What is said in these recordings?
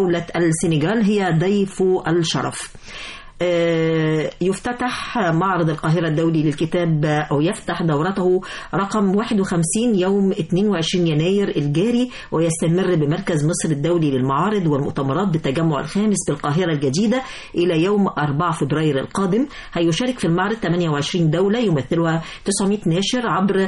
دولة السنغال هي ضيف الشرف يفتتح معرض القاهرة الدولي للكتاب أو يفتح دورته رقم 51 يوم 22 يناير الجاري ويستمر بمركز مصر الدولي للمعارض والمؤتمرات بالتجمع الخامس بالقاهرة الجديدة إلى يوم 4 فبراير القادم هيشارك في المعرض 28 دولة يمثلها 900 ناشر عبر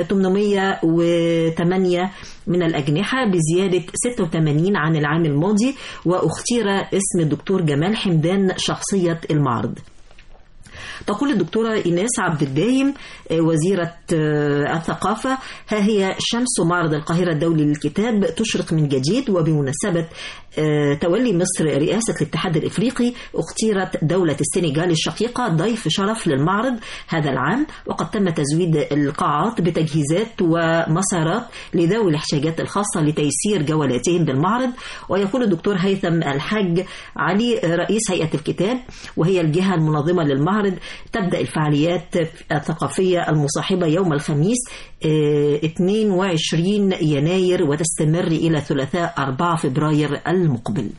808 من الأجنحة بزيادة 86 عن العام الماضي واختير اسم الدكتور جمال حمدان شخصية المعرض تقول الدكتورة إيناس عبد الدايم وزيرة الثقافة ها هي شمس معرض القاهرة الدولي للكتاب تشرق من جديد وبمناسبة تولي مصر رئاسة الاتحاد الإفريقي اختيرت دولة السنغال الشقيقة ضيف شرف للمعرض هذا العام وقد تم تزويد القاعات بتجهيزات ومسارات لذوي الاحتياجات الخاصة لتيسير جولاتهم بالمعرض ويقول الدكتور هيثم الحاج علي رئيس هيئة الكتاب وهي الجهة المنظمة للمعرض تبدأ الفعاليات الثقافية المصاحبة يوم الخميس 22 يناير وتستمر إلى ثلاثاء 4 فبراير المقبل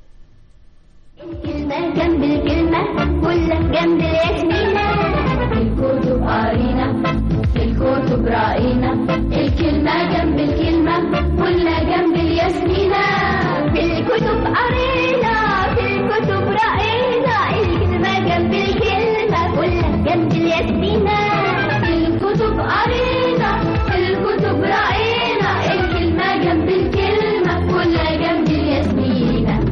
كلمة جنب الكلمة كلها جنب الياسمينة في الكتب قرينا في الكتب رأينا الكلمة جنب الكلمة كلها جنب الياسمينة في الكتب قرينا في الكتب رأينا الكلمة جنب الكلمة كلها جنب الياسمينة في الكتب قرينا في الكتب رأينا الكلمة جنب الكلمة كلها جنب الياسمينة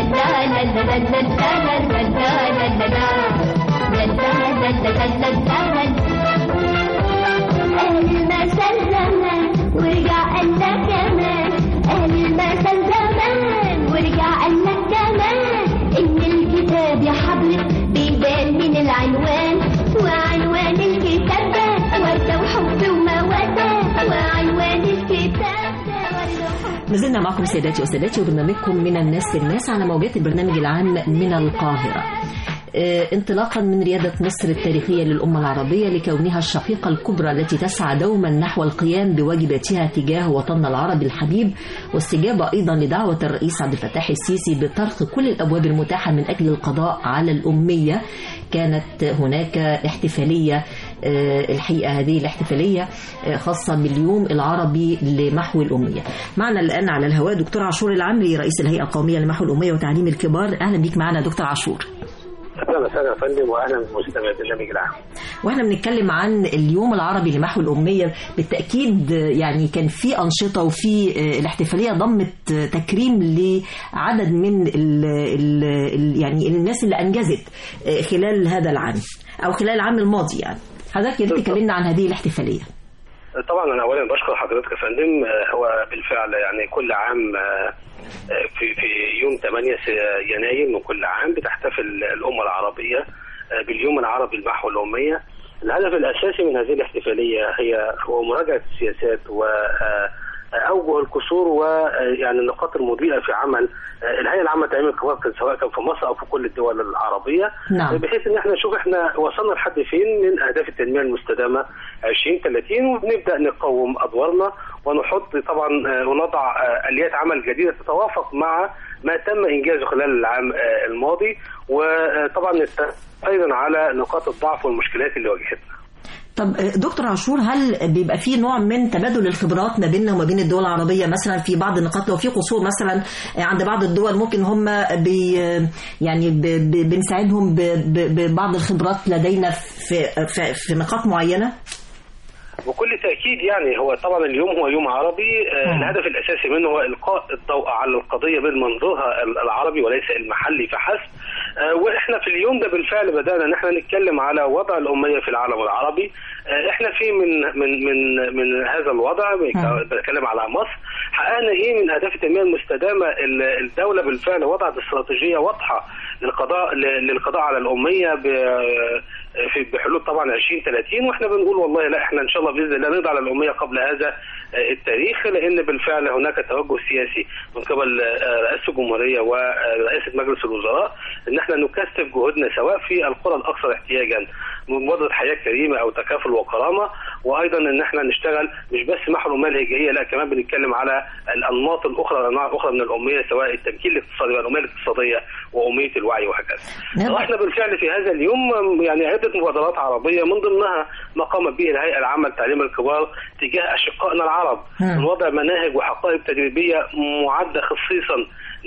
أهل المثل زمان ورجع قال لك كمان أهل المثل زمان ورجع قال لك كمان إن الكتاب يا حضرة بيبان من العنوان وعنوان الكتاب ده وردة وحب ومودة وعنوان الكتاب ده وردة وحب ما زلنا معكم سيداتي وسادتي وبرنامجكم من الناس للناس على موجات البرنامج العام من القاهرة آه، انطلاقا من ريادة مصر التاريخية للأمة العربية لكونها الشقيقة الكبرى التي تسعى دوما نحو القيام بواجباتها تجاه وطننا العربي الحبيب واستجابة أيضا لدعوة الرئيس عبد الفتاح السيسي بطرق كل الأبواب المتاحة من أجل القضاء على الأمية كانت هناك احتفالية آه، الحقيقة هذه الاحتفالية آه، خاصة باليوم العربي لمحو الأمية معنا الآن على الهواء دكتور عاشور العمري رئيس الهيئة القومية لمحو الأمية وتعليم الكبار أهلا بك معنا دكتور عاشور اهلا وسهلا يا فندم واهلا بمستمعي البرنامج العام. واحنا بنتكلم عن اليوم العربي لمحو الأمية بالتأكيد يعني كان في أنشطة وفي الاحتفالية ضمت تكريم لعدد من ال ال ال يعني الناس اللي أنجزت خلال هذا العام أو خلال العام الماضي يعني حضرتك يا ريت تكلمنا عن هذه الاحتفالية طبعا انا اولا بشكر حضرتك يا فندم آه، هو بالفعل يعني كل عام آه، آه، في في يوم 8 س- يناير من كل عام بتحتفل الامه العربيه آه، باليوم العربي لمحو الاميه. الهدف الاساسي من هذه الاحتفاليه هي هو مراجعه السياسات و آه، اوجه القصور ويعني النقاط المضيئه في عمل آه، الهيئه العامه لتعليم الكبار كان سواء كان في مصر او في كل الدول العربيه نعم. بحيث ان احنا نشوف احنا وصلنا لحد فين من اهداف التنميه المستدامه 2030 وبنبدا نقوم ادوارنا ونحط طبعا آه، ونضع آه، اليات عمل جديده تتوافق مع ما تم انجازه خلال العام آه، الماضي وطبعا نت- ايضا على نقاط الضعف والمشكلات اللي واجهتنا. طب دكتور عاشور هل بيبقى في نوع من تبادل الخبرات ما بيننا وما بين الدول العربية مثلا في بعض النقاط لو في قصور مثلا عند بعض الدول ممكن هم بي يعني ب ب بنساعدهم ب- ب- ببعض الخبرات لدينا في في, في نقاط معينة؟ بكل تاكيد يعني هو طبعا اليوم هو يوم عربي آه، مم. الهدف الاساسي منه هو القاء الضوء على القضيه من منظورها ال- العربي وليس المحلي فحسب آه، واحنا في اليوم ده بالفعل بدانا ان احنا نتكلم على وضع الاميه في العالم العربي آه، احنا في من من من من هذا الوضع مم. بتكلم على مصر حققنا ايه من اهداف التنميه المستدامه ال- الدوله بالفعل وضعت استراتيجيه واضحه للقضاء ل- للقضاء على الاميه ب- في بحلول طبعا 2030 واحنا بنقول والله لا احنا ان شاء الله باذن الله نقضي على الاميه قبل هذا آه، التاريخ لان بالفعل هناك توجه سياسي من قبل آه، رئاسه الجمهوريه ورئاسه مجلس الوزراء ان احنا نكثف جهودنا سواء في القرى الاكثر احتياجا من مبادره حياه كريمه او تكافل وكرامه وايضا ان احنا نشتغل مش بس محو الاميه الهجائيه لا كمان بنتكلم على الانماط الاخرى الانواع الاخرى من الاميه سواء التمكين الاقتصادي الاميه الاقتصاديه واميه الوعي وهكذا. نعم. واحنا بالفعل في هذا اليوم يعني عده مبادرات عربيه من ضمنها ما قامت به الهيئه العامه لتعليم الكبار تجاه اشقائنا العرب مم. من وضع مناهج وحقائب تدريبيه معده خصيصا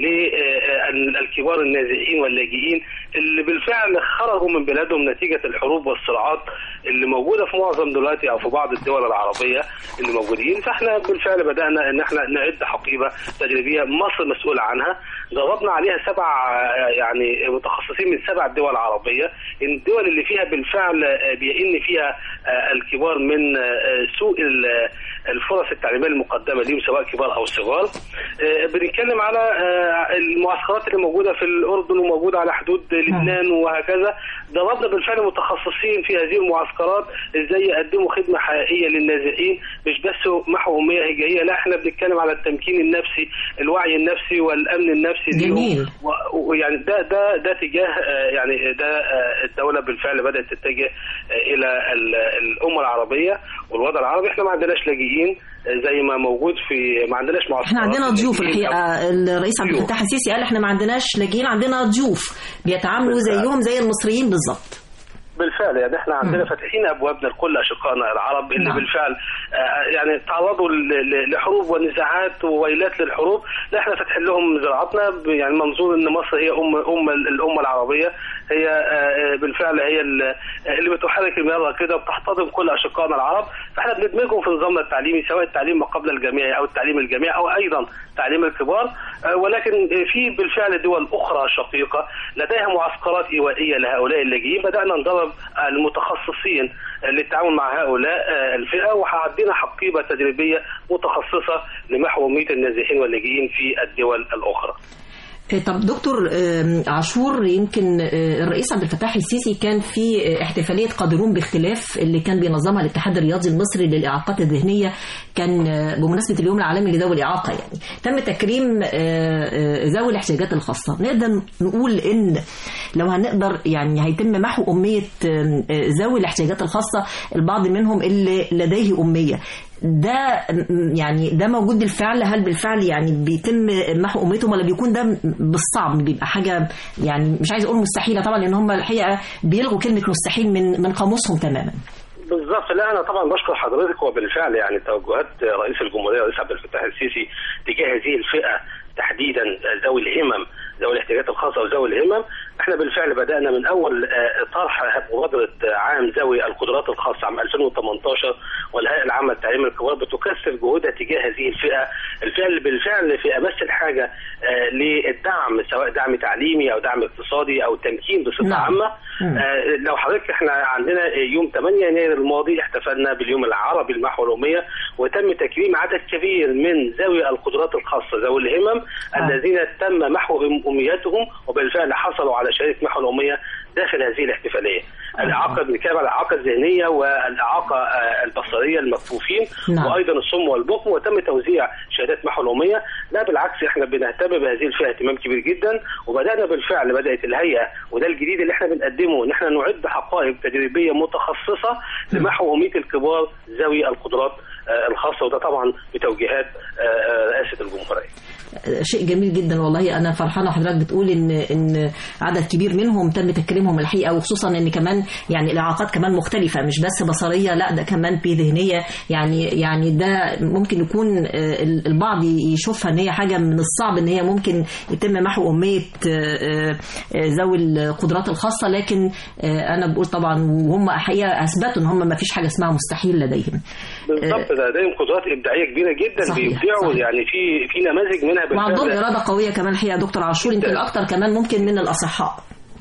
للكبار النازحين واللاجئين اللي بالفعل خرجوا من بلادهم نتيجه الحروب والصراعات اللي موجوده في معظم دلوقتي او في بعض الدول العربيه اللي موجودين فاحنا بالفعل بدانا ان احنا نعد حقيبه تدريبيه مصر مسؤوله عنها ضربنا عليها سبع آه، يعني متخصصين من سبع دول عربيه الدول اللي فيها بالفعل آه، بيئن فيها آه، الكبار من آه، سوء ال- الفرص التعليميه المقدمه ليهم سواء كبار او صغار آه، بنتكلم على آه، المعسكرات اللي موجوده في الاردن وموجوده على حدود لبنان وهكذا ضربنا بالفعل متخصصين في هذه المعسكرات ازاي يقدموا خدمه حقيقيه للنازحين مش بس محو اميه هجائيه لا احنا بنتكلم على التمكين النفسي الوعي النفسي والامن النفسي ليهم. جميل. و- ويعني ده ده ده تجاه آه، يعني ده آه، الدوله بالفعل بدات تتجه آه، الى ال- الامه العربيه والوضع العربي احنا ما عندناش لاجئين آه، زي ما موجود في ما عندناش معسكرات احنا عندنا ضيوف لاجئين أو- الحقيقه الرئيس عبد ضيوف. الفتاح السيسي قال احنا ما عندناش لاجئين عندنا ضيوف بيتعاملوا زيهم زي المصريين بالظبط بالفعل يعني احنا عندنا فاتحين ابوابنا لكل اشقائنا العرب اللي نعم. بالفعل آه، يعني تعرضوا ل- ل- لحروب ونزاعات وويلات للحروب لا احنا فاتحين لهم زراعتنا ب- يعني منظور ان مصر هي ام ام الامه العربيه هي آه، بالفعل هي ال- اللي بتحرك المياه كده وبتحتضن كل اشقائنا العرب فاحنا بندمجهم في نظامنا التعليمي سواء التعليم ما قبل الجامعي او التعليم الجامعي او ايضا تعليم الكبار آه، ولكن في بالفعل دول اخرى شقيقه لديها معسكرات ايوائيه لهؤلاء اللاجئين بدانا ندرب المتخصصين للتعامل مع هؤلاء آه، الفئه وعندنا حقيبه تدريبيه متخصصه لمحو اميه النازحين واللاجئين في الدول الاخرى. إيه، طب دكتور آم، عاشور يمكن آه، الرئيس عبد الفتاح السيسي كان في آه، احتفاليه قادرون باختلاف اللي كان بينظمها الاتحاد الرياضي المصري للاعاقات الذهنيه كان آه، بمناسبه اليوم العالمي لذوي الاعاقه يعني تم تكريم آه، آه، ذوي الاحتياجات الخاصه نقدر نقول ان لو هنقدر يعني هيتم محو اميه آم، آه، ذوي الاحتياجات الخاصه البعض منهم اللي لديه اميه ده م- يعني ده موجود بالفعل هل بالفعل يعني بيتم محو امتهم ولا بيكون ده بالصعب بيبقى حاجه يعني مش عايز اقول مستحيله طبعا لان هم الحقيقه بيلغوا كلمه مستحيل من من قاموسهم تماما بالظبط لا انا طبعا بشكر حضرتك وبالفعل يعني توجهات رئيس الجمهوريه الرئيس عبد الفتاح السيسي تجاه هذه الفئه تحديدا ذوي الهمم ذوي الاحتياجات الخاصه وذوي الهمم احنا بالفعل بدانا من اول آه، طرح مبادره آه، عام ذوي القدرات الخاصه عام 2018 والهيئه العامه للتعليم الكبار بتكثف جهودها تجاه هذه الفئه الفئه اللي بالفعل في امس الحاجه آه، للدعم سواء دعم تعليمي او دعم اقتصادي او تمكين بصفه نعم. عامه مم. آه، لو حضرتك احنا عندنا يوم 8 يناير الماضي احتفلنا باليوم العربي للمحو الاميه وتم تكريم عدد كبير من ذوي القدرات الخاصه ذوي الهمم الذين تم محو أم- امنياتهم وبالفعل حصلوا على شهاده محو الاميه داخل هذه الاحتفاليه. الاعاقه بنتكلم على الاعاقه الذهنيه والاعاقه آه، البصريه المكفوفين نعم. وايضا الصم والبكم وتم توزيع شهادات محو الاميه لا بالعكس احنا بنهتم بهذه الفئه اهتمام كبير جدا وبدانا بالفعل بدات الهيئه وده الجديد اللي احنا بنقدمه ان احنا نعد حقائب تدريبيه متخصصه لمحو اميه الكبار ذوي القدرات آه، الخاصه وده طبعا بتوجيهات آه، آه، رئاسه الجمهوريه. شيء جميل جدا والله انا فرحانه حضرتك بتقول ان ان عدد كبير منهم تم تكريمهم الحقيقه وخصوصا ان كمان يعني الاعاقات كمان مختلفه مش بس بصريه لا ده كمان في ذهنيه يعني يعني ده ممكن يكون آه، البعض يشوفها ان هي حاجه من الصعب ان هي ممكن يتم محو اميه آه، آه، ذوي القدرات الخاصه لكن آه، انا بقول طبعا وهم حقيقه اثبتوا ان هم ما فيش حاجه اسمها مستحيل لديهم بالظبط ده لديهم قدرات ابداعيه كبيره جدا صحيح، بيبدعوا صحيح. يعني في في نماذج منها وعندهم بالفعل اراده قويه كمان الحقيقه يا دكتور عاشور يمكن جداً. اكتر كمان ممكن من الاصحاء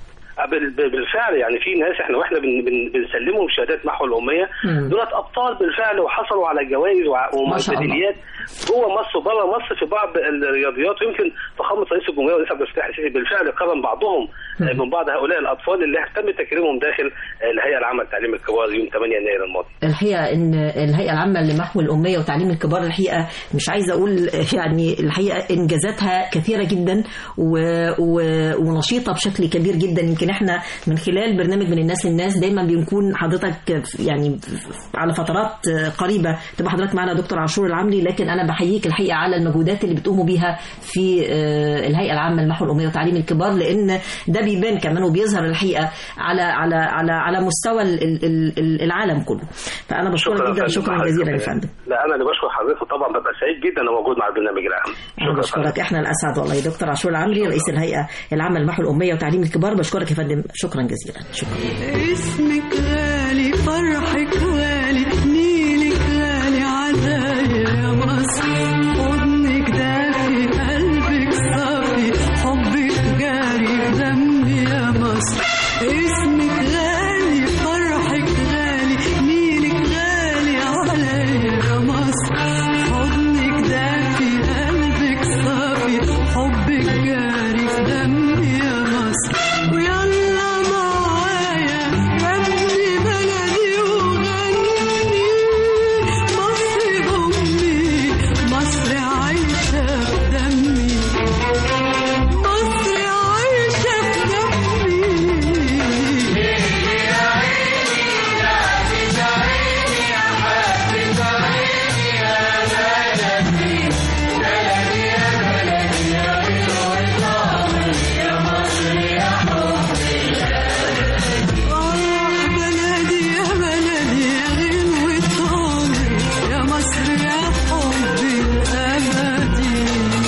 بال- بال- بالفعل يعني في ناس احنا واحنا بن بن بنسلمهم شهادات محو الاميه مم. دولت ابطال بالفعل وحصلوا على جوائز وع- ما شاء الله. وميداليات جوه مصر وبره مصر في بعض الرياضيات ويمكن فخامه رئيس الجمهوريه والرئيس عبد الفتاح السيسي بالفعل كرم بعضهم آه، من بعض هؤلاء الاطفال اللي تم تكريمهم داخل آه، الهيئه العامه للتعليم الكبار يوم 8 يناير الماضي. الحقيقه ان الهيئه العامه لمحو الاميه وتعليم الكبار الحقيقه مش عايزه اقول يعني الحقيقه انجازاتها كثيره جدا و... و... ونشيطه بشكل كبير جدا يمكن يمكن احنا من خلال برنامج من الناس للناس دايما بنكون حضرتك يعني على فترات قريبه تبقى حضرتك معنا دكتور عاشور العمري لكن انا بحييك الحقيقه على المجهودات اللي بتقوموا بيها في آه، الهيئه العامه للمحو الاميه وتعليم الكبار لان ده بيبان كمان وبيظهر الحقيقه على على على على مستوى ال- ال- ال- العالم كله فانا بشكرك يا جدا فندم. شكرا جزيلا يا فندم لا انا اللي بشكر حضرتك طبعا ببقى سعيد جدا انا موجود مع البرنامج العام انا شكرا فندم. بشكرك احنا الاسعد والله يا دكتور عاشور العمري رئيس الهيئه العامه للمحو الاميه وتعليم الكبار بشكرك يا فندم شكرا جزيلا شكرا اسمك غالي فرحك غالي نيلك غالي عزايا يا مصر حضنك دافي قلبك صافي حبك جاري في دمي يا مصر اسمك غالي فرحك غالي نيلك غالي عليا يا مصر حضنك دافي قلبك صافي حبك جاري في دمي يا مصر ويلا معايا يا ابني بلدي وغني مصر أمي مصر عايشة في دمي مصر عايشة في دمي آه بلدي يا بلدي يا غنوة عمري يا مصر يا حبي الأبدي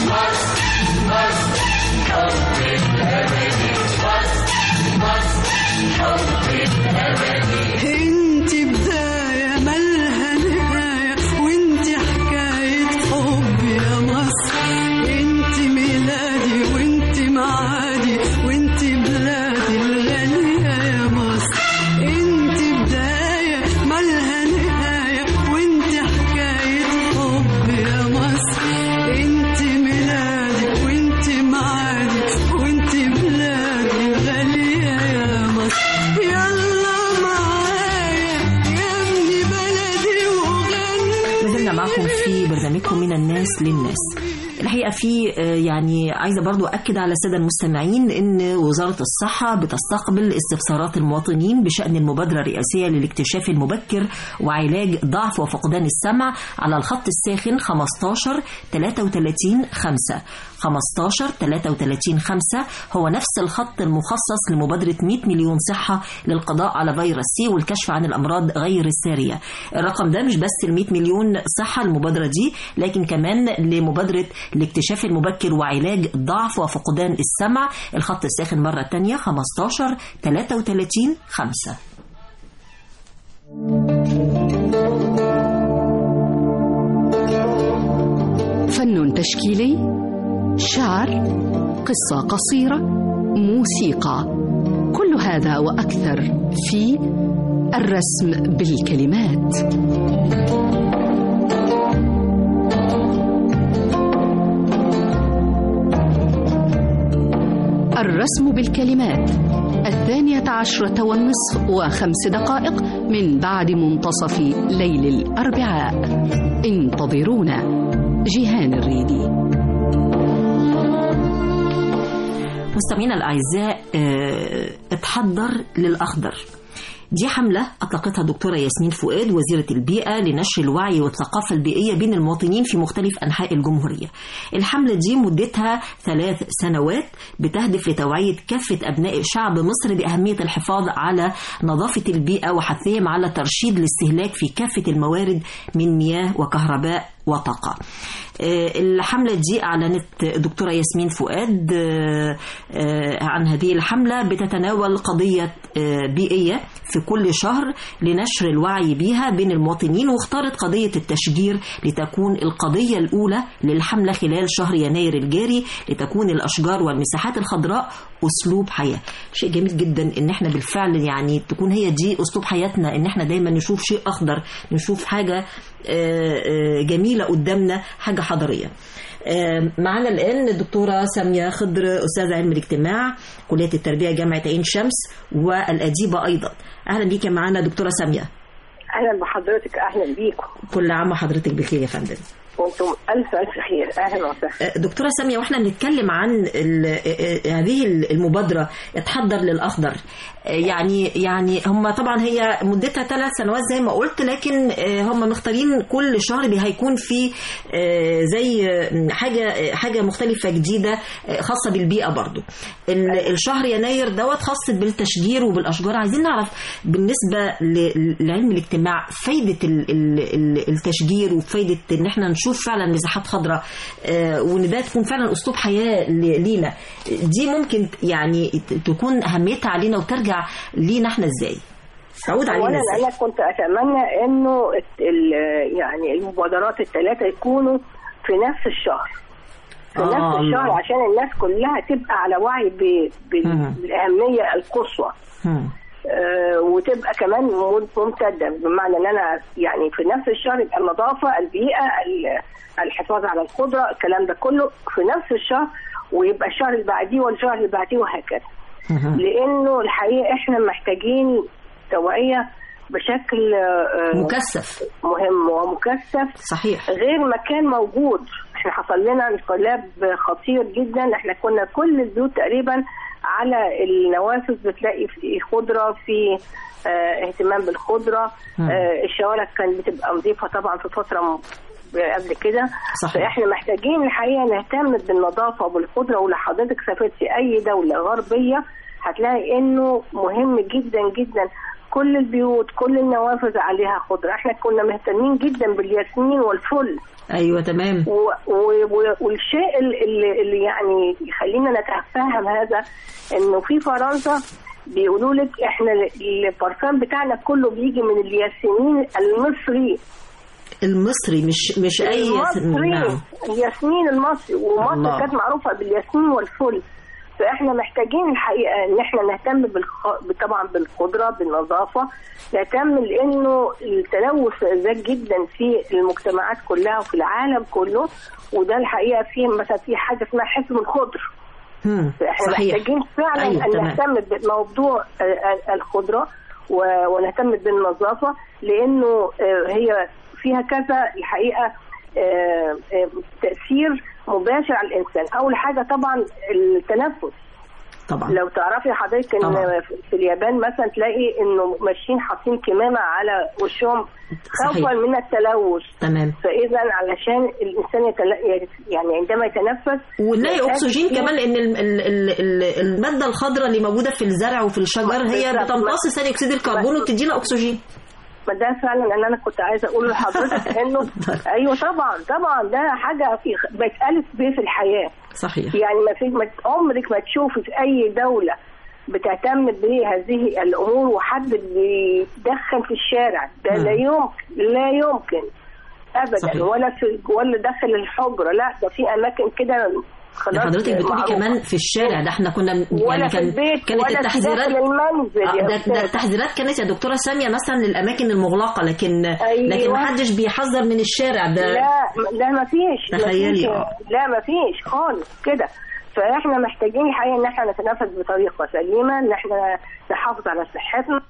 انت بداية مالها نهاية وانت حكاية حب يا مصر انت ميلادي وانت معادي وانت بلادي الغالية يا مصر انت بداية مالها نهاية وانت حكاية حب يا مصر انت ميلادي وانت معادي وانت بلادي الغالية يا مصر يلا معايا يا ابني بلدي وغني ما زلنا معكم في برنامجكم من الناس للناس الحقيقه في آه، يعني عايزه برضو اكد على الساده المستمعين ان وزاره الصحه بتستقبل استفسارات المواطنين بشان المبادره الرئاسيه للاكتشاف المبكر وعلاج ضعف وفقدان السمع على الخط الساخن 15 33 5 15 33 5 هو نفس الخط المخصص لمبادره 100 مليون صحه للقضاء على فيروس سي والكشف عن الامراض غير الساريه الرقم ده مش بس ال 100 مليون صحه المبادره دي لكن كمان لمبادره الاكتشاف المبكر وعلاج ضعف وفقدان السمع الخط الساخن مره تانية 15 33 5 فن تشكيلي شعر قصة قصيرة موسيقى كل هذا وأكثر في الرسم بالكلمات الرسم بالكلمات الثانية عشرة والنصف وخمس دقائق من بعد منتصف ليل الأربعاء انتظرونا جيهان الريدي مستمعينا الأعزاء آه، اتحضر للأخضر دي حملة أطلقتها الدكتورة ياسمين فؤاد وزيرة البيئة لنشر الوعي والثقافة البيئية بين المواطنين في مختلف أنحاء الجمهورية الحملة دي مدتها ثلاث سنوات بتهدف لتوعية كافة أبناء شعب مصر بأهمية الحفاظ على نظافة البيئة وحثهم على ترشيد الاستهلاك في كافة الموارد من مياه وكهرباء وطاقة آه، الحملة دي أعلنت دكتورة ياسمين فؤاد آه، آه، عن هذه الحملة بتتناول قضية آه، بيئية في كل شهر لنشر الوعي بها بين المواطنين واختارت قضية التشجير لتكون القضية الأولى للحملة خلال شهر يناير الجاري لتكون الأشجار والمساحات الخضراء أسلوب حياة شيء جميل جدا إن احنا بالفعل يعني تكون هي دي أسلوب حياتنا إن احنا دايما نشوف شيء أخضر نشوف حاجة آه، آه، جميلة قدامنا حاجة حضارية آه، معنا الآن الدكتورة سامية خضر أستاذ علم الاجتماع كلية التربية جامعة عين شمس والأديبة أيضا أهلا بيك معنا دكتورة سامية اهلا بحضرتك اهلا بيكم كل عام وحضرتك بخير يا فندم وانتم الف الف خير اهلا وسهلا دكتورة سامية واحنا بنتكلم عن ال- هذه المبادرة اتحضر للأخضر يعني يعني هم طبعا هي مدتها ثلاث سنوات زي ما قلت لكن هم مختارين كل شهر بي- هيكون في زي حاجة حاجة مختلفة جديدة خاصة بالبيئة برضو ال- الشهر يناير دوت خاص بالتشجير وبالأشجار عايزين نعرف بالنسبة ل- لعلم الاجتماع فايدة ال- ال- ال- التشجير وفايدة ان احنا نشوف فعلا مساحات خضراء آه، وان ده تكون فعلا اسلوب حياه ل- لينا دي ممكن يعني ت- تكون اهميتها علينا وترجع لينا احنا ازاي تعود علينا اولا ازاي انا كنت اتمنى انه الت- ال- يعني المبادرات الثلاثه يكونوا في نفس الشهر في آه، نفس الله. الشهر عشان الناس كلها تبقى على وعي ب- بال- مم. بالاهميه القصوى مم. آه، وتبقى كمان مم- ممتده بمعنى ان انا يعني في نفس الشهر يبقى النظافه البيئه ال- الحفاظ على الخضره الكلام ده كله في نفس الشهر ويبقى الشهر اللي بعديه والشهر اللي بعديه وهكذا مم. لانه الحقيقه احنا محتاجين توعيه بشكل آه، مكثف مهم ومكثف صحيح غير ما كان موجود احنا حصل لنا انقلاب خطير جدا احنا كنا كل البيوت تقريبا على النوافذ بتلاقي في خضره في اه اهتمام بالخضره مم. اه الشوارع كانت بتبقى نظيفه طبعا في فتره م- قبل كده صحيح. فاحنا محتاجين الحقيقه نهتم بالنظافه وبالخضره ولو حضرتك سافرتي اي دوله غربيه هتلاقي انه مهم جدا جدا كل البيوت كل النوافذ عليها خضره احنا كنا مهتمين جدا بالياسمين والفل ايوه تمام و- و- و- والشيء ال- اللي, اللي يعني يخلينا نتفهم هذا انه في فرنسا بيقولوا لك احنا ال- البرفان بتاعنا كله بيجي من الياسمين المصري المصري مش مش اي المصري نعم الياسمين المصري ومصر الله. كانت معروفه بالياسمين والفل فاحنا محتاجين الحقيقه ان احنا نهتم بالخ... طبعا بالخضره بالنظافه نهتم لانه التلوث زاد جدا في المجتمعات كلها وفي العالم كله وده الحقيقه في مثلا في حاجه اسمها حزم الخضر مم. فاحنا صحيح محتاجين فعلا أيوة، ان تمام. نهتم بموضوع آه، آه، الخضره و- ونهتم بالنظافه لانه آه، هي فيها كذا الحقيقه آه، آه، تاثير مباشر على الانسان اول حاجه طبعا التنفس طبعا لو تعرفي حضرتك ان طبعا. في اليابان مثلا تلاقي انه ماشيين حاطين كمامه على وشهم خوفا صحيح. من التلوث تمام فاذا علشان الانسان يتل... يعني عندما يتنفس ونلاقي يحتاج اكسجين فيه- كمان لان ال- ال- ال- ال- الماده الخضراء اللي موجوده في الزرع وفي الشجر هي بالظبط. بتمتص ثاني اكسيد الكربون وبتدينا اكسجين ما ده فعلا اللي انا كنت عايزه اقوله لحضرتك انه ايوه طبعا طبعا ده حاجه في بتالف بيه في الحياه صحيح يعني ما في ما عمرك ما تشوفي في اي دوله بتهتم بهذه الامور وحد بيدخن في الشارع ده مم. لا يمكن لا يمكن ابدا صحيح. ولا في ولا داخل الحجره لا ده في اماكن كده خلاص ده حضرتك بتقولي معروفة. كمان في الشارع ده احنا كنا ولا يعني في كان البيت كانت ولا في التحذيرات داخل المنزل آه، يا ده, ده أستاذ. التحذيرات كانت يا دكتوره ساميه مثلا للاماكن المغلقه لكن أيوة. لكن ما حدش بيحذر من الشارع ده لا لا ما فيش ما تخيلي، فيش. آه. لا ما فيش خالص كده فاحنا محتاجين الحقيقه ان احنا نتنفس بطريقه سليمه ان احنا نحافظ على صحتنا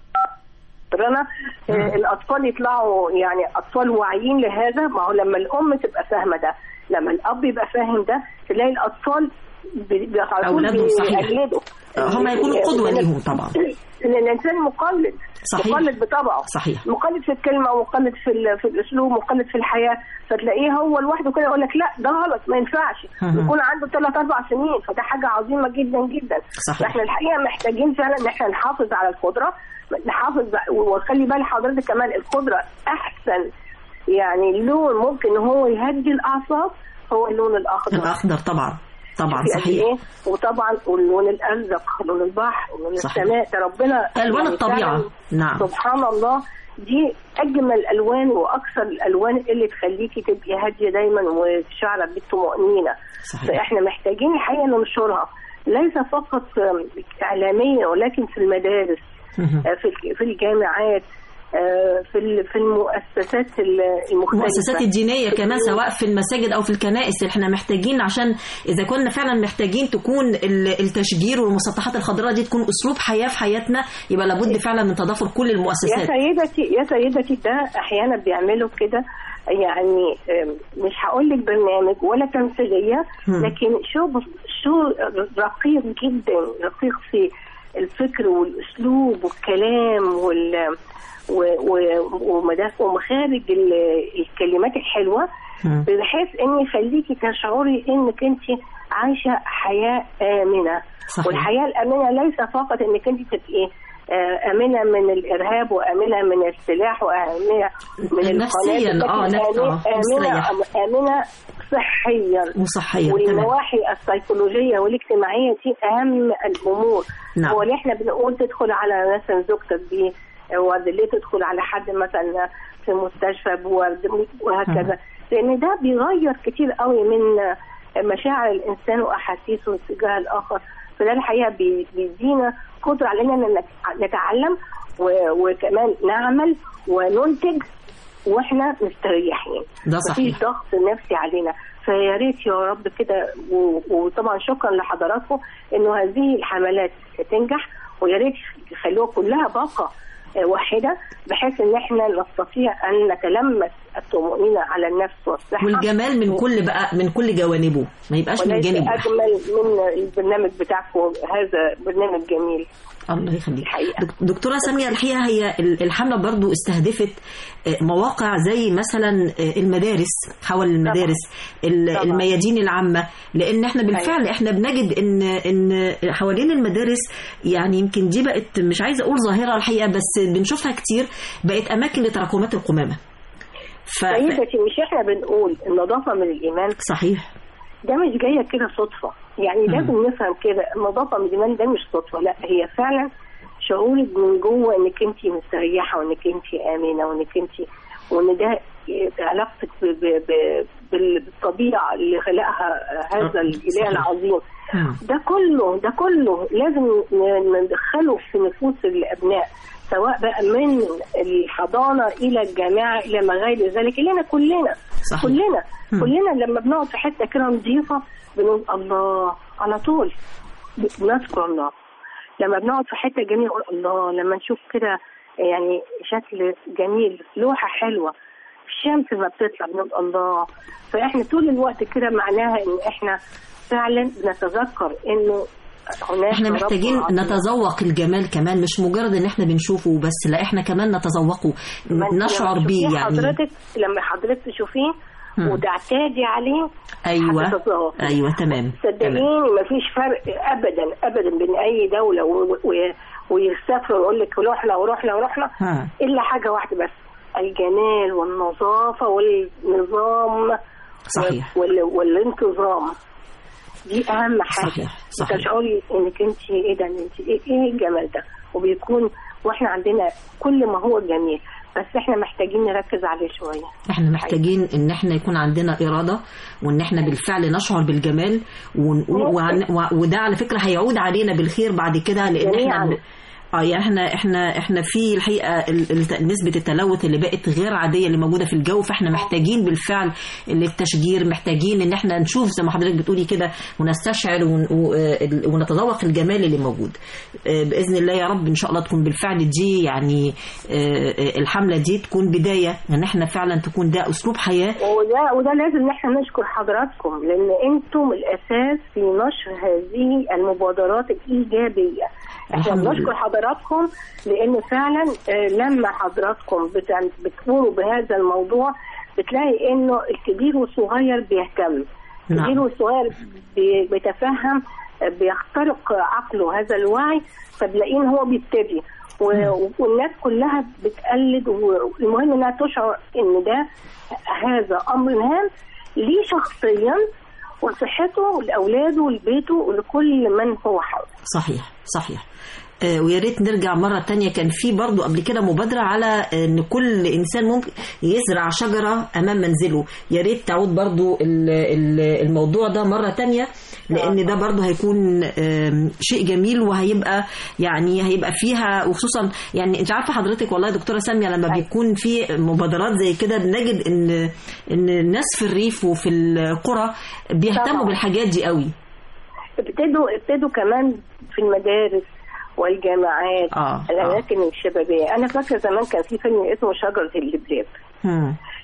رنا آه، الاطفال يطلعوا يعني اطفال واعيين لهذا ما هو لما الام تبقى فاهمه ده لما الاب يبقى فاهم ده تلاقي الاطفال بي- بي- على طول أولادهم صحيح. بيقلدوا. آه، هم يكونوا قدوة ليهم طبعا. ان الانسان مقلد صحيح. مقلد بطبعه صحيح. مقلد في الكلمه ومقلد في ال- في الاسلوب مقلد في الحياه فتلاقيه هو لوحده كده يقول لك لا ده غلط ما ينفعش مهم. يكون عنده ثلاث اربع سنين فده حاجه عظيمه جدا جدا صحيح. فاحنا الحقيقه محتاجين فعلا ان احنا نحافظ على الخضره نحافظ وخلي بال حضرتك كمان الخضره احسن يعني لون ممكن هو يهدي الاعصاب هو اللون الاخضر الاخضر طبعا طبعا في قد صحيح إيه؟ وطبعا واللون الازرق لون البحر ولون صحيح. السماء ده ربنا ألوان يعني الطبيعة. فعلاً نعم. سبحان الله دي اجمل الالوان واكثر الالوان اللي تخليكي تبقي هاديه دايما وشعره بالطمانينه صحيح. فاحنا محتاجين الحقيقه ننشرها ليس فقط آم، اعلاميا ولكن في المدارس مهم. آه، في الج- في الجامعات آه، في ال- في المؤسسات ال- المختلفه المؤسسات الدينية في كمان البيوت. سواء في المساجد أو في الكنائس احنا محتاجين عشان إذا كنا فعلا محتاجين تكون ال- التشجير والمسطحات الخضراء دي تكون أسلوب حياة في حياتنا يبقى لابد فعلا من تضافر كل يا المؤسسات سيدتي يا سيدتي ده احيانا بيعملوا كده يعني آم، مش هقول لك برنامج ولا تمثيليه مم. لكن شو شو رقيق جدا رقيق في الفكر والاسلوب والكلام وال و- و- ومدا- ومخارج ال- الكلمات الحلوه مم. بحيث ان يخليكي تشعري انك انت عايشه حياه امنه صحيح. والحياه الامنه ليس فقط انك انت تبقي آه، امنه من الارهاب وامنه من السلاح وامنه من نفسياً، القنابل، آه، لكن نفس- آه، امنه مستريح. امنه صحيا وصحيا تمام والنواحي السيكولوجيه والاجتماعيه دي اهم الامور نعم. هو اللي احنا بنقول تدخل على مثلا زوجتك دي ورد ليه تدخل على حد مثلا في مستشفى بورد وهكذا لان ده بيغير كتير قوي من مشاعر الانسان واحاسيسه تجاه الاخر فده الحقيقه بي- بيدينا قدره على اننا نت- نتعلم و- وكمان نعمل وننتج واحنا مستريحين ده مفيش صحيح. ضغط نفسي علينا فيا ريت يا رب كده و- وطبعا شكرا لحضراتكم انه هذه الحملات تنجح ويا ريت يخلوها كلها باقه آه، واحده بحيث ان احنا نستطيع ان نتلمس الطمانينه على النفس والصحه والجمال من كل بقى من كل جوانبه ما يبقاش من وليس جانب واحد اجمل من البرنامج بتاعكم هذا برنامج جميل الله يخليك الحقيقة. دك- دكتورة سامية الحقيقة هي ال- الحملة برضو استهدفت آه، مواقع زي مثلا آه، المدارس حول المدارس ال- طبعاً. الميادين العامة لأن احنا بالفعل احنا بنجد إن إن حوالين المدارس يعني يمكن دي بقت مش عايزة أقول ظاهرة الحقيقة بس بنشوفها كتير بقت أماكن لتراكمات القمامة ف... ف... سيدتي مش احنا بنقول النظافه من الايمان صحيح ده مش جايه كده صدفه يعني مم. لازم نفهم كده النظافه من الايمان ده مش صدفه لا هي فعلا شعورك من جوه انك انت مستريحه وانك انت امنه وانك انت وان ده علاقتك ب- ب- ب- بالطبيعه اللي خلقها هذا الاله صحيح. العظيم مم. ده كله ده كله لازم ن- ندخله في نفوس الابناء سواء بقى من الحضانه الى الجامعه الى ما غير ذلك الينا كلنا صحيح. كلنا مم. كلنا لما بنقعد في حته كده نظيفه بنقول الله على طول بنذكر الله لما بنقعد في حته جميله نقول الله لما نشوف كده يعني شكل جميل لوحه حلوه الشمس لما بتطلع بنقول الله فاحنا طول الوقت كده معناها ان احنا فعلا بنتذكر انه هناك احنا رب محتاجين عظيم. نتذوق الجمال كمان مش مجرد ان احنا بنشوفه بس لا احنا كمان نتذوقه ما انت نشعر لما بيه تشوفيه يعني حضرتك لما حضرتك تشوفيه مم. وتعتادي عليه ايوه هتتذوقي. ايوه تمام تمام صدقيني مفيش فرق ابدا ابدا بين اي دوله و- و- ويسافروا ويقول لك رحنا ورحنا ورحنا ها. الا حاجه واحده بس الجمال والنظافه والنظام صحيح. وال... والانتظام دي اهم حاجه صحيح، صحيح. تشعري انك انت ايه ده انت ايه إيه الجمال ده وبيكون واحنا عندنا كل ما هو جميل بس احنا محتاجين نركز عليه شويه احنا محتاجين ان احنا يكون عندنا اراده وان احنا بالفعل نشعر بالجمال ونقول وعن- و- وده على فكره هيعود علينا بالخير بعد كده لان احنا جميعاً. ب- اه يعني احنا احنا احنا في الحقيقه ال- ال- نسبه التلوث اللي بقت غير عاديه اللي موجوده في الجو فاحنا محتاجين بالفعل للتشجير محتاجين ان احنا نشوف زي ما حضرتك بتقولي كده ونستشعر ون- و- ال- ونتذوق الجمال اللي موجود آه، باذن الله يا رب ان شاء الله تكون بالفعل دي يعني آه، آه، الحمله دي تكون بدايه ان احنا فعلا تكون ده اسلوب حياه وده وده لازم ان احنا نشكر حضراتكم لان انتم الاساس في نشر هذه المبادرات الايجابيه احنا الحمد لله. بنشكر حضراتكم لان فعلا آه، لما حضراتكم بتع- بتقوموا بهذا الموضوع بتلاقي انه الكبير والصغير بيهتم نعم. الكبير والصغير بي- بيتفهم آه، بيخترق عقله هذا الوعي فبلاقيه هو بيبتدي و- والناس كلها بتقلد والمهم انها تشعر ان ده هذا امر هام ليه شخصيا وصحته لاولاده ولبيته ولكل من هو حوله صحيح صحيح آه، ويا ريت نرجع مرة تانية كان في برضو قبل كده مبادرة على آه، ان كل انسان ممكن يزرع شجرة امام منزله يا ريت تعود برضو ال- ال- الموضوع ده مرة تانية لان ده برضو هيكون آم، شيء جميل وهيبقى يعني هيبقى فيها وخصوصا يعني انت عارفة حضرتك والله يا دكتورة سامية لما بيكون في مبادرات زي كده بنجد ان ان الناس في الريف وفي القرى بيهتموا طبعاً. بالحاجات دي قوي ابتدوا ابتدوا كمان في المدارس والجامعات آه، الاماكن الشبابيه انا فاكره زمان كان في فيلم اسمه شجره اللبلاب هم.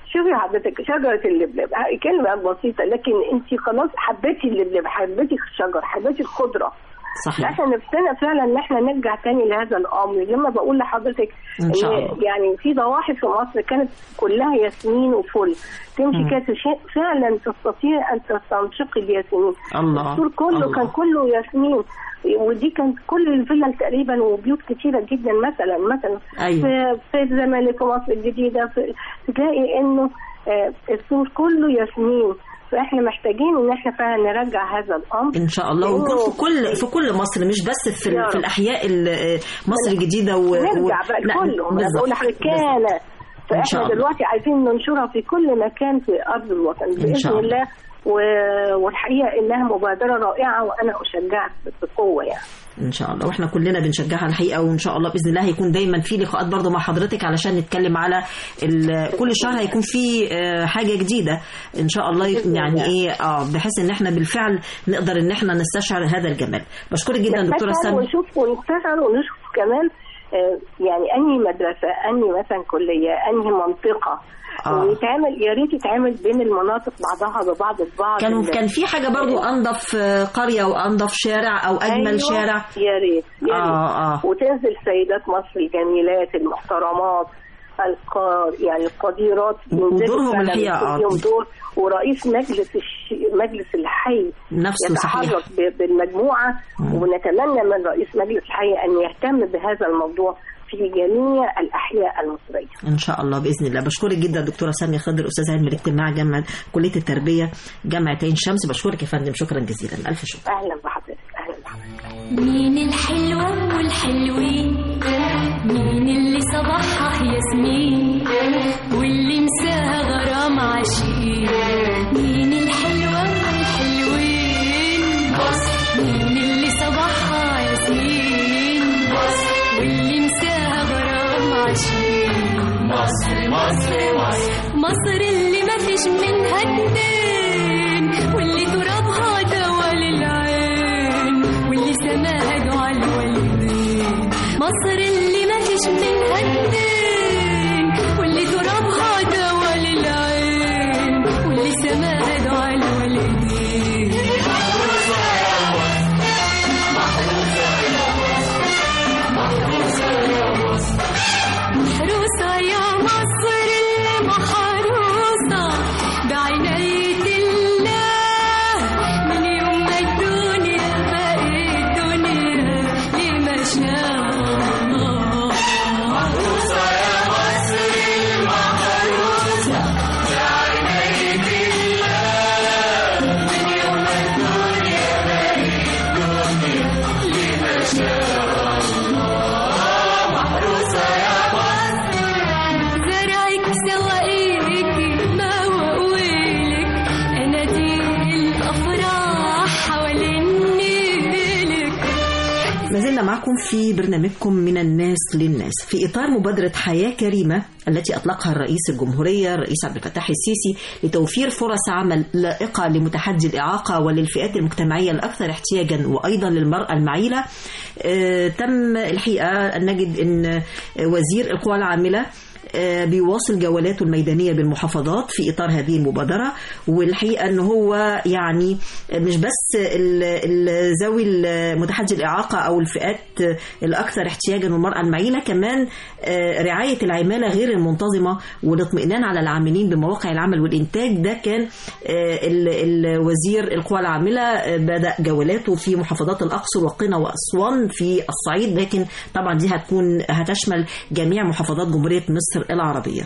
شوفي حضرتك شجره اللبلب ه- كلمه بسيطه لكن انت خلاص حبيتي اللبلب حبيتي الشجر حبيتي الخضره صحيح احنا نفسنا فعلا ان احنا نرجع تاني لهذا الامر لما بقول لحضرتك إن شاء الله. يعني في ضواحي في مصر كانت كلها ياسمين وفل تمشي مم. كانت شيء فعلا تستطيع ان تستنشق الياسمين الله السور كله الله. كان كله ياسمين ودي كانت كل الفلل تقريبا وبيوت كتيره جدا مثلا مثلا أيوة. في في الزمالك ومصر الجديده في تلاقي انه آه، السور كله ياسمين فاحنا محتاجين ان احنا فعلا نرجع هذا الامر ان شاء الله ويكون في كل في كل مصر مش بس في, يا ال- رب. في الاحياء ال- مصر الجديده و... نرجع بقى لا، كله انا بالظبط. بقول لحضرتك كان إن شاء فاحنا الله. دلوقتي عايزين ننشرها في كل مكان في ارض الوطن باذن شاء الله. الله و... والحقيقه انها مبادره رائعه وانا اشجعها بقوه يعني ان شاء الله واحنا كلنا بنشجعها الحقيقه وان شاء الله باذن الله هيكون دايما في لقاءات برضه مع حضرتك علشان نتكلم على ال- كل شهر هيكون في آه، حاجه جديده ان شاء الله بإذن يعني الله. ايه اه بحيث ان احنا بالفعل نقدر ان احنا نستشعر هذا الجمال بشكرك جدا دكتوره نفتكر سامي ونشوف ونفتكر ونشوف كمان آه، يعني انهي مدرسه انهي مثلا كليه انهي منطقه آه. ويتعمل يا ريت يتعمل بين المناطق بعضها ببعض البعض كانوا كان في حاجه برضو انظف آه، قريه وانظف شارع او اجمل أيوة، شارع يا ريت يا ريت اه اه وتنزل سيدات مصر الجميلات المحترمات القار يعني القديرات ينزلوا ودورهم فعلاً الحقيقة، كل آه. يوم دور ورئيس مجلس الش... مجلس الحي نفسه صحيح يتحرك ب... بالمجموعه ونتمنى من رئيس مجلس الحي ان يهتم بهذا الموضوع في جميع الاحياء المصريه. ان شاء الله باذن الله بشكرك جدا دكتوره ساميه خضر استاذ علم الاجتماع جامعه كليه التربيه جامعه عين شمس بشكرك يا فندم شكرا جزيلا الف شكر اهلا بحضرتك اهلا بحضرتك. مين الحلوة والحلوين مين اللي صباحها ياسمين واللي مساها غرام عاشقين مين الحلوة والحلوين مين اللي صباحها ياسمين واللي مساها غرام عاشقين مصر مصر مصر مصر اللي ما فيش منها اتنين واللي ترابها دوا للعين واللي سماها دعاء الوالدين مصر اللي ما فيش منها اتنين واللي ترابها دوا للعين واللي سماها دعاء الوالدين محروسة يا مصر اللي محروسة بعناية الله من يوم ما الدنيا بقت دنيا لما شاء الله محروسة يا مصر المحروسة بعناية الله من يوم ما الدنيا بقت دنيا لما شاء الله محروسة يا زرعك سواقيك ما وقويلك اناديل الافراح حوالين نيلك ما زلنا معكم في برنامجكم من الناس للناس في إطار مبادرة حياة كريمة التي أطلقها الرئيس الجمهورية الرئيس عبد الفتاح السيسي لتوفير فرص عمل لائقة لمتحدي الإعاقة وللفئات المجتمعية الأكثر احتياجا وأيضا للمرأة المعيلة آه، تم الحقيقة أن نجد أن وزير القوى العاملة آه، بيواصل جولاته الميدانيه بالمحافظات في اطار هذه المبادره والحقيقه ان هو يعني مش بس ال- ال- ذوي متحدي الاعاقه او الفئات الاكثر احتياجا والمراه المعيله كمان آه، رعايه العماله غير المنتظمه والاطمئنان على العاملين بمواقع العمل والانتاج ده كان آه، ال- الوزير القوى العامله آه، بدا جولاته في محافظات الاقصر وقنا واسوان في الصعيد لكن طبعا دي هتكون هتشمل جميع محافظات جمهوريه مصر العربيه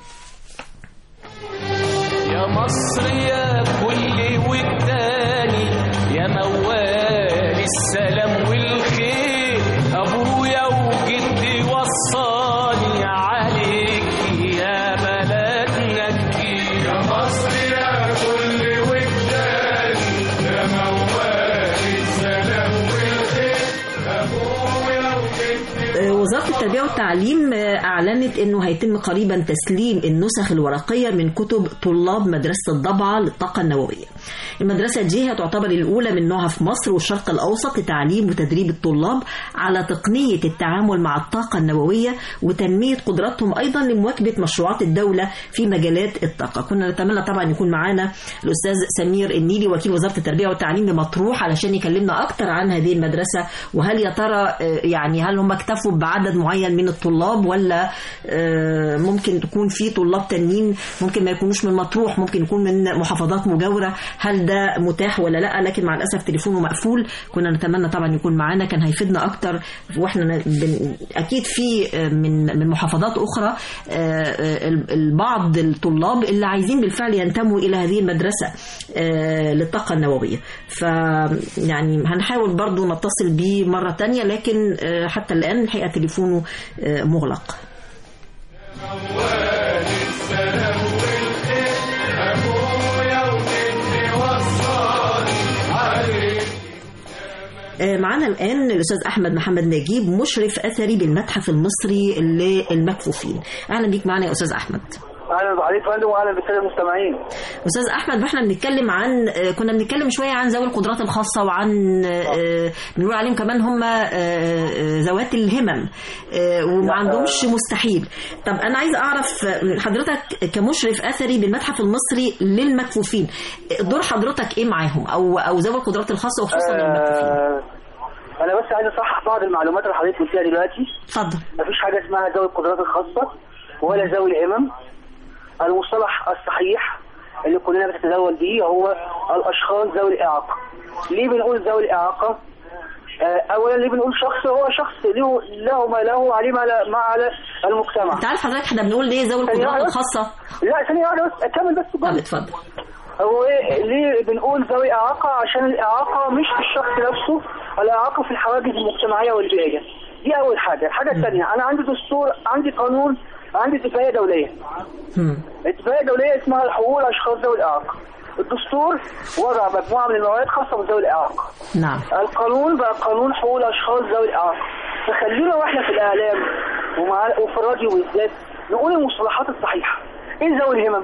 يا مصر يا كل والتاني يا موال السلام والخير ابويا وجدي وصاني عليك يا بلدنا كتير يا مصر يا كل والتاني يا موال السلام والخير ابويا وجدي آه، وزاره التربيه والتعليم آه، اعلنت انه هيتم قريبا تسليم النسخ الورقيه من كتب طلاب مدرسه الضبعه للطاقه النوويه المدرسة دي هتعتبر الأولى من نوعها في مصر والشرق الأوسط لتعليم وتدريب الطلاب على تقنية التعامل مع الطاقة النووية وتنمية قدراتهم أيضا لمواكبة مشروعات الدولة في مجالات الطاقة كنا نتمنى طبعا يكون معانا الأستاذ سمير النيلي وكيل وزارة التربية والتعليم بمطروح علشان يكلمنا أكتر عن هذه المدرسة وهل يا ترى آه، يعني هل هم اكتفوا بعدد معين من الطلاب ولا آه، ممكن تكون في طلاب تانيين ممكن ما يكونوش من مطروح ممكن يكون من محافظات مجاورة هل ده متاح ولا لا لكن مع الأسف تليفونه مقفول كنا نتمنى طبعا يكون معانا كان هيفيدنا أكتر واحنا ن- بن... أكيد في آه، من من محافظات أخرى آه، آه، ال- البعض الطلاب اللي عايزين بالفعل ينتموا إلى هذه المدرسة آه، للطاقة النووية ف يعني هنحاول برضو نتصل بيه مرة تانية لكن آه، حتى الآن الحقيقة تليفونه آه، مغلق آه، معنا الآن الأستاذ أحمد محمد نجيب مشرف أثري بالمتحف المصري للمكفوفين أهلا بيك معنا يا أستاذ أحمد اهلا بحضرتك يا فندم واهلا بالساده المستمعين استاذ احمد واحنا بنتكلم عن آه، كنا بنتكلم شويه عن ذوي القدرات الخاصه وعن آه، بنقول عليهم كمان هم آه، آه، ذوات الهمم آه، وما عندهمش مستحيل طب انا عايز اعرف آه، حضرتك كمشرف اثري بالمتحف المصري للمكفوفين آه، دور حضرتك ايه معاهم او او ذوي القدرات الخاصه وخصوصا للمكفوفين آه انا بس عايز اصحح بعض المعلومات اللي حضرتك قلتيها دلوقتي اتفضل مفيش حاجه اسمها ذوي القدرات الخاصه ولا ذوي الهمم المصطلح الصحيح اللي كلنا بنتداول بيه هو الاشخاص ذوي الاعاقه ليه بنقول ذوي الاعاقه آه، اولا ليه بنقول شخص هو شخص له له ما له عليه ما لا- ما على المجتمع انت عارف حضرتك احنا بنقول ليه ذوي ثانية القدرات واحدة. الخاصه لا ثانيه واحده بس اكمل بس طب جزء. اتفضل هو ايه ليه بنقول ذوي اعاقه عشان الاعاقه مش في الشخص نفسه الاعاقه في الحواجز المجتمعيه والبيئيه دي اول حاجه الحاجه الثانيه انا عندي دستور عندي قانون عندي اتفاقيه دوليه هم. اتفاقيه دوليه اسمها حقوق الاشخاص ذوي الاعاقه الدستور وضع مجموعه من المواد خاصه بذوي الاعاقه نعم القانون بقى قانون حقوق الاشخاص ذوي الاعاقه فخلينا واحنا في الاعلام ومع وفي الراديو بالذات نقول المصطلحات الصحيحه ايه ذوي الهمم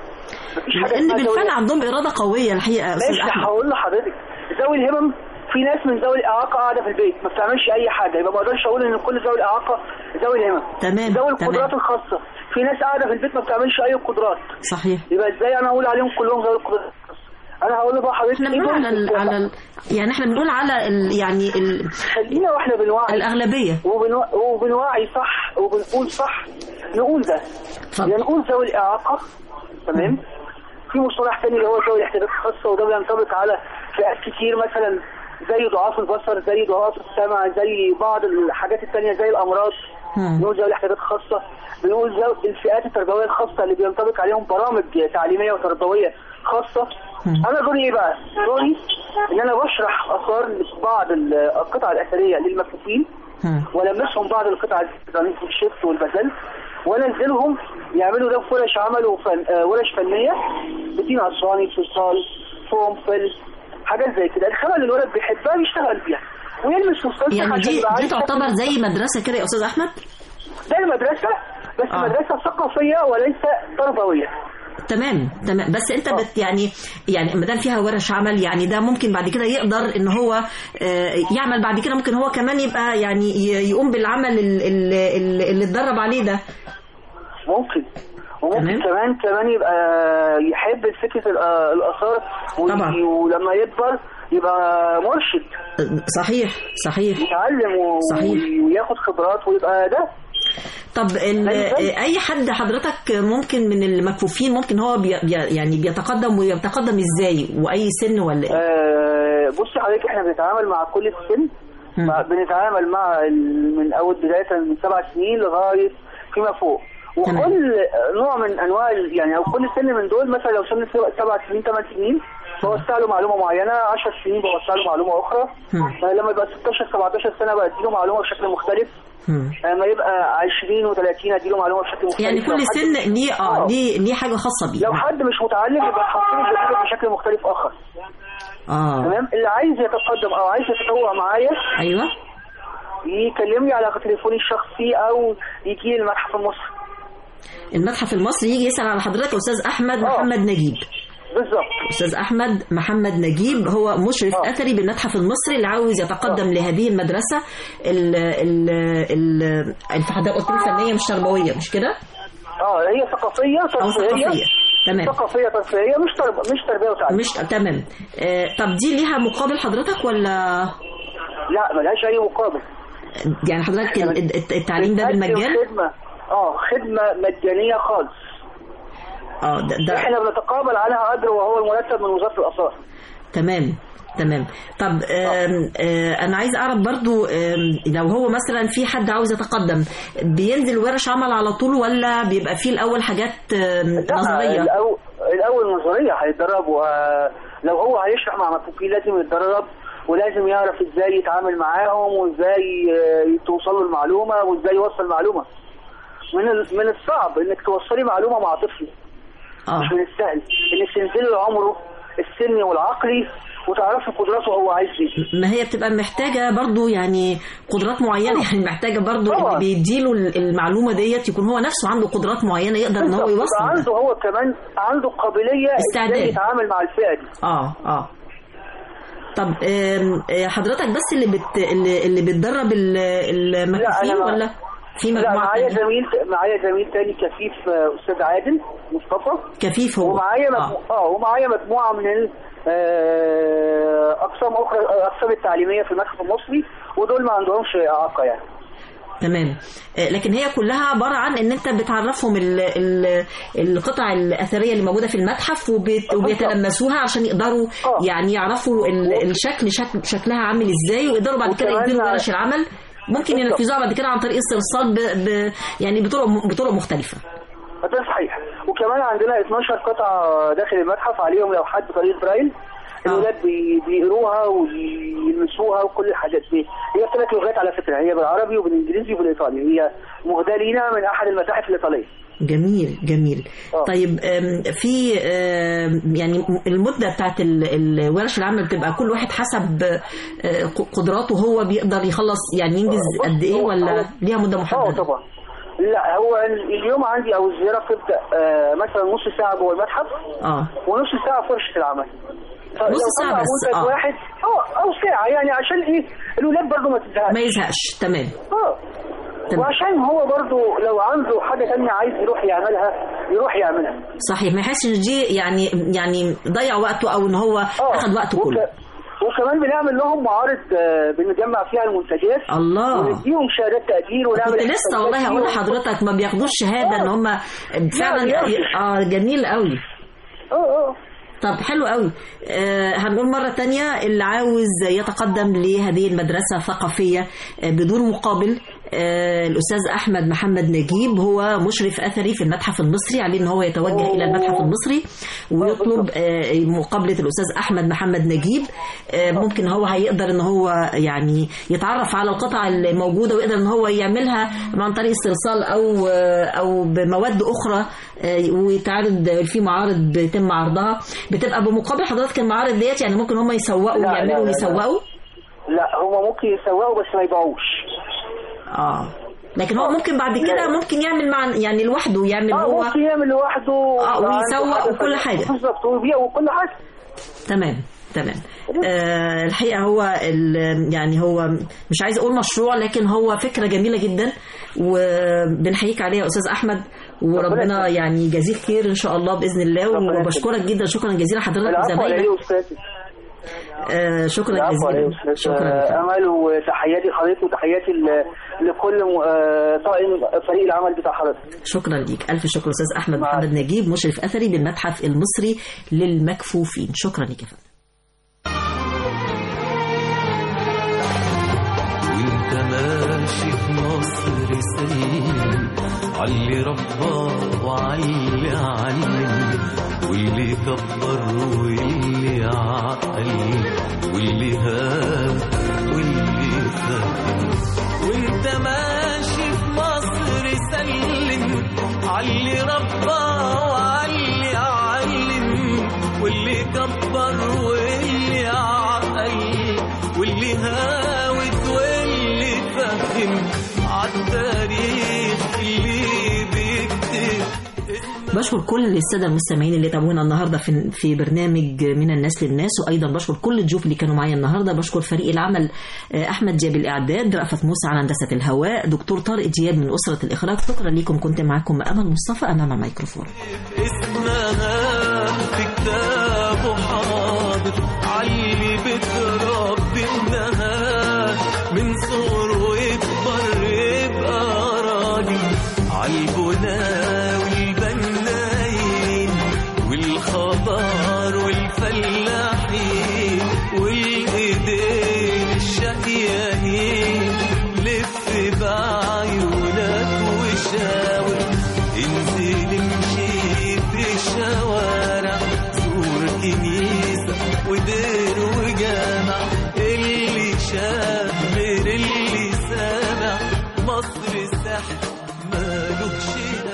مفيش حاجه لان اسمها ذوي بالفعل عندهم اراده قويه الحقيقه يا استاذ ماشي احمد هقول لحضرتك ذوي الهمم في ناس من ذوي الاعاقه قاعده في البيت ما بتعملش اي حاجه يبقى ما اقدرش اقول ان كل ذوي الاعاقه ذوي الهمم تمام، ذوي القدرات تمام. الخاصه في ناس قاعده في البيت ما بتعملش اي قدرات صحيح يبقى ازاي انا اقول عليهم كلهم ذوي القدرات الخاصه انا هقول بقى حضرتك احنا إيه بنقول دول على ال... على ال... يعني احنا بنقول على ال... يعني ال... خلينا واحنا بنوعي الاغلبيه وبنو... وبنوعي صح وبنقول صح نقول ده اتفضل. يعني نقول ذوي الإعاقة تمام في مصطلح تاني اللي هو ذوي الاحتياجات الخاصة وده بينطبق على فئات كتير مثلا زي ضعاف البصر زي ضعاف السمع زي بعض الحاجات التانية زي الأمراض مم. نقول ذوي الاحتياجات الخاصة بنقول ذوي الفئات التربوية الخاصة اللي بينطبق عليهم برامج تعليمية وتربوية خاصة مم. أنا دوري إيه بقى؟ دوري إن أنا بشرح آثار بعض القطع الأثرية للمكفوفين هم. ولمسهم بعض القطع الزمين في الشفت والبزل وانزلهم يعملوا ده في ورش عمل وفن آه ورش فنيه بتين عصاني صلصال فوم فل حاجات زي كده الخامه اللي الولد بيحبها بيشتغل بيها ويلمس مستنسخ يعني عشان دي يبقى دي عارف تعتبر شكل- زي مدرسه كده يا استاذ احمد ده المدرسه بس آه. مدرسه ثقافيه وليس تربويه تمام تمام بس انت بت يعني يعني ما دام فيها ورش عمل يعني ده ممكن بعد كده يقدر ان هو آه، يعمل بعد كده ممكن هو كمان يبقى يعني ي- يقوم بالعمل ال- ال- ال- اللي اتدرب عليه ده ممكن وممكن تمام. كمان كمان يبقى يحب فكره الآ- الاثار وي- طبعا. ولما يكبر يبقى مرشد صحيح صحيح يتعلم و... صحيح. وياخد خبرات ويبقى ده طب ال- أيوة. اي حد حضرتك ممكن من المكفوفين ممكن هو بي بي- يعني بيتقدم ويتقدم ازاي واي سن ولا ايه آه بصي حضرتك احنا بنتعامل مع كل السن مم. مع بنتعامل مع ال- من اول بدايه من سبع سنين لغايه فيما فوق تمام. وكل نوع من انواع ال- يعني او كل سن من دول مثلا لو سن سبع- سبع سنين ثمان سنين بوسع له معلومه معينه 10 سنين بوسع له معلومه اخرى مم. آه، لما يبقى 16 17 سنه بديله معلومه بشكل مختلف مم. لما يبقى 20 و30 اديله معلومه بشكل مختلف يعني لو كل حد- سن ليه اه آه. ليه ليه حاجه خاصه بيه لو حد مش متعلم يبقى حاطين البرنامج بشكل مختلف اخر اه تمام اللي عايز يتقدم او عايز يتطوع معايا ايوه يكلمني على تليفوني الشخصي او يجي لي المتحف المصري المتحف المصري يجي يسال على حضرتك يا استاذ احمد آه. محمد نجيب بالظبط استاذ احمد محمد نجيب هو مشرف آه. اثري بالمتحف المصري اللي عاوز يتقدم لهذه المدرسه ال ال ال ال- حضرتك قلت لي الفنيه مش تربويه مش كده؟ اه هي ثقافيه او ترفيهيه ثقافيه تمام ثقافيه ترفيهيه مش ترب... مش تربيه وتعليم مش تمام آه طب دي ليها مقابل حضرتك ولا لا ملهاش اي مقابل يعني حضرتك ال- الت- التعليم ده بتقدم بالمجان؟ خدمه اه خدمه مجانيه خالص اه ده, ده احنا بنتقابل عليها اجر وهو المرتب من وزاره الاثار تمام تمام طب آم آه انا عايز اعرف برضو آم لو هو مثلا في حد عاوز يتقدم بينزل ورش عمل على طول ولا بيبقى فيه الاول حاجات آم، لا، نظريه الأول, الاول نظريه هيتدرب ولو هو هيشرح مع مكفوفين لازم يتدرب ولازم يعرف ازاي يتعامل معاهم وازاي آه، توصل له المعلومه وازاي يوصل المعلومه من ال- من الصعب انك توصلي معلومه مع طفل اه مش من السهل انك تنزلي له عمره السني والعقلي وتعرفي قدراته هو عايز ايه ما هي بتبقى محتاجة برضو يعني قدرات معينة يعني محتاجة برضو طبعا. اللي بيديله المعلومة ديت يكون هو نفسه عنده قدرات معينة يقدر ان هو بالظبط. يوصل ده. عنده هو كمان عنده قابليه استعداد. ازاي يتعامل مع الفئه دي اه اه طب آم، آه، حضرتك بس اللي بت اللي, اللي بتدرب ال- المكفوفين أنا ما- ولا في لا مجموعة معايا تانية؟ زميل معايا زميل تاني كفيف آه، استاذ عادل مصطفى كفيف هو ومعايا اه مجموعة اه ومعايا مجموعه من ال آه، اقسام اخرى الاقسام التعليميه في المتحف المصري ودول ما عندهمش اعاقه يعني تمام آه، لكن هي كلها عبارة عن ان انت بتعرفهم ال ال القطع الاثرية اللي موجودة في المتحف وبت وبيتلمسوها عشان يقدروا آه. يعني يعرفوا ال- الشكل شكل شكلها عامل ازاي ويقدروا بعد كده وكمان يديروا ع- ورش العمل ممكن بالظبط. ينفذوها بعد كده عن طريق استرسال ب... ب... يعني بطرق بطرق مختلفة ده صحيح وكمان عندنا 12 قطعه داخل المتحف عليهم لوحات بطريقه برايل الولاد بي- بيقروها ويلمسوها وكل الحاجات دي هي ثلاث لغات على فكره هي بالعربي وبالانجليزي وبالايطالي هي مهداه لينا من احد المتاحف الايطاليه جميل جميل آه. طيب آم، في آم، يعني المدة بتاعت ال- الورش العمل بتبقى كل واحد حسب آه، قدراته هو بيقدر يخلص يعني ينجز بص، قد ايه هو- ولا هو- ليها مدة اه محددة؟ طبعا لا هو اليوم عندي او الزياره بتبدا آه، مثلا نص ساعه جوه المتحف اه ونص ساعه في ورشه العمل فلو نص ساعة طلع بس، منتج آه. واحد اه او ساعه يعني عشان ايه الولاد برضو ما تزهقش ما يزهقش تمام اه تمام. وعشان هو برضو لو عنده حاجه تانية عايز يروح يعملها يروح يعملها صحيح ما يحسش ان دي يعني يعني ضيع وقته او ان هو اه اخذ وقته وك- كله وكمان بنعمل لهم معارض آه، بنجمع فيها المنتجات الله ونديهم شهادات تقدير ونعمل كنت لسه والله هقول لحضرتك ما بياخدوش شهاده ان هم فعلا بياخدوا. اه جميل قوي اه اه طب حلو قوي آه هنقول مرة تانية اللي عاوز يتقدم لهذه المدرسة الثقافية آه بدون مقابل آه الأستاذ أحمد محمد نجيب هو مشرف أثري في المتحف المصري عليه أن هو يتوجه إلى المتحف المصري ويطلب آه مقابلة الأستاذ أحمد محمد نجيب آه ممكن هو هيقدر أن هو يعني يتعرف على القطع الموجودة ويقدر أن هو يعملها عن طريق استرسال أو آه أو بمواد أخرى آه ويتعرض في معارض بيتم عرضها بتبقى بمقابل حضرتك المعارض ديت يعني ممكن هم يسوقوا لا، لا، ويعملوا لا، لا. ويسوقوا لا هما ممكن يسوقوا بس ما يبيعوش اه لكن هو ممكن بعد كده ممكن يعمل مع يعني لوحده يعمل اه هو ممكن يعمل لوحده آه، ويبقى ويسوق عنده وكل فن- حاجة. بالظبط ويبيع وكل حاجه تمام تمام آه الحقيقه هو ال- يعني هو مش عايز اقول مشروع لكن هو فكره جميله جدا وبنحييك عليها يا استاذ احمد وربنا يعني يجازيك خير ان شاء الله باذن الله ربنا وبشكرك جدا شكرا جزيلا حضرتك العفو على وزمايلك ايه يا استاذ آه شكرا العفو على ايه يا جزيلا استاذ شكرا آه، لك. امل وتحياتي لحضرتك وتحياتي ل- لكل م- آه، طاقم فريق العمل بتاع حضرتك شكرا ليك الف شكر استاذ احمد مع محمد نجيب مشرف اثري بالمتحف المصري للمكفوفين شكرا لك يا فندم وانت ماشي في مصر سليم علي ربى وعلي علم واللي كبر واللي عقل واللي هاب واللي فهم وانت ماشي في مصر سلم علي ربى وعلي علم واللي كبر واللي عقل واللي هاوت واللي فهم عالتاريخ اللي بيكتب بشكر كل الساده المستمعين اللي تابعونا النهارده في في برنامج من الناس للناس وايضا بشكر كل الضيوف اللي كانوا معايا النهارده بشكر فريق العمل آه، احمد جاب الاعداد رأفت موسى على هندسه الهواء دكتور طارق دياب من اسره الاخراج شكرا لكم كنت معاكم امل مصطفى امام الميكروفون اسمها في كتابه حاضر علي بتربي ابنها من صغره يكبر يبقى راجل عالبنا والبنايين والخضار والفلاحين والايدين الشقيانين لف بعيونك وشاور انزل امشي في الشوارع زور كنيسة ودير وجامع اللي شاف غير اللي سامع مصر سحر مالوش